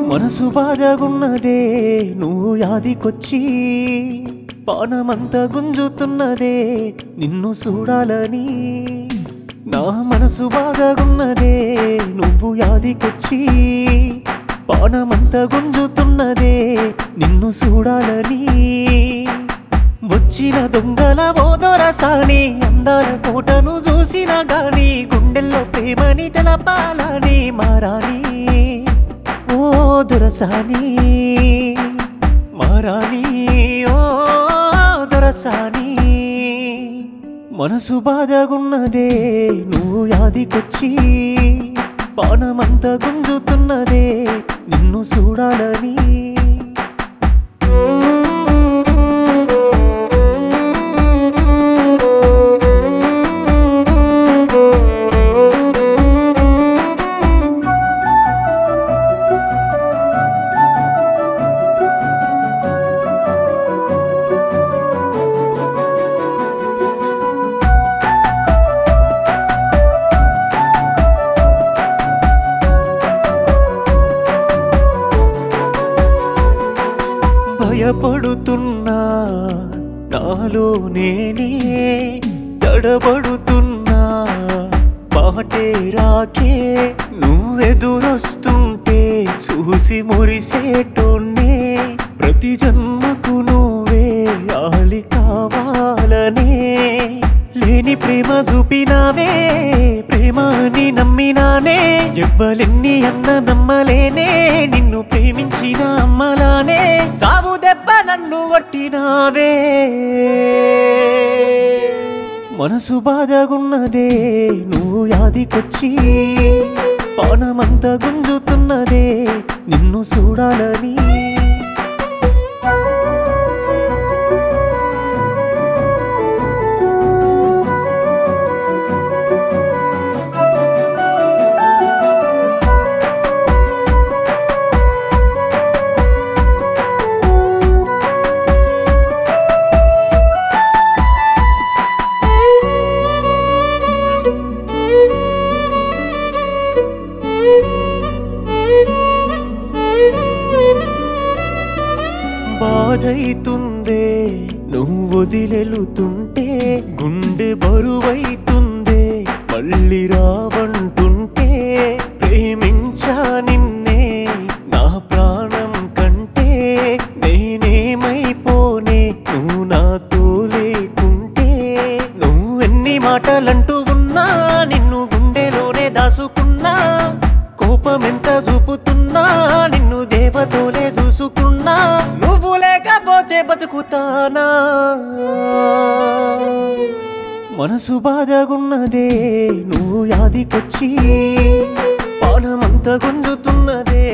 మనసు బాధగున్నదే నువ్వు యాదికొచ్చి పానమంత గుంజుతున్నదే నిన్ను చూడాలని నా మనసు బాధగున్నదే నువ్వు యాదికొచ్చి పానమంత గుంజుతున్నదే నిన్ను చూడాలని వచ్చిన దొంగల ఓదొరసాని అందాల కోటను చూసిన గాని గుండెల్లో ప్రేమని తెలపాలని మారాని ఓ దొరసాని మారాని ఓ దొరసాని మనసు బాధగున్నదే నువ్వు యాదికొచ్చి పానమంత గుంజుతున్నదే నిన్ను చూడాలని భయపడుతున్నా నాలో నేనే తడబడుతున్నా పాటే రాకే నువ్వెదురొస్తుంటే చూసి మురిసేటోన్నే ప్రతి జన్మకు నువ్వే ఆలి కావాలనే లేని ప్రేమ చూపినావే ప్రేమ అని నమ్మినానే ఎవ్వలెన్ని అన్న నమ్మలేనే నిన్ను ప్రేమించిన అమ్మలానే సాగు దెబ్బ నన్ను కొట్టినావే మనసు బాధగున్నదే నువ్వు యాదికొచ్చి పానమంత గుంజుతున్నదే నిన్ను చూడాలని బాధైతుందే నువ్వు వదిలెలుతుంటే గుండె బరువైతుందే మళ్ళీ రావంటుంటే ప్రేమించా నిన్నే నా ప్రాణం కంటే నేనేమైపోనే నువ్వు నాతో లేకుంటే నువ్వెన్ని మాటలంటూ ఉన్నా నిన్ను గుండెలోనే దాసుకున్నా కోపమెంత చూపుతున్నా నిన్ను దేవతోలే చూసుకున్నా నువ్వు లేకపోతే బతుకుతానా మనసు బాధగున్నదే నువ్వు యాదికొచ్చి పానమంత గుంజుతున్నదే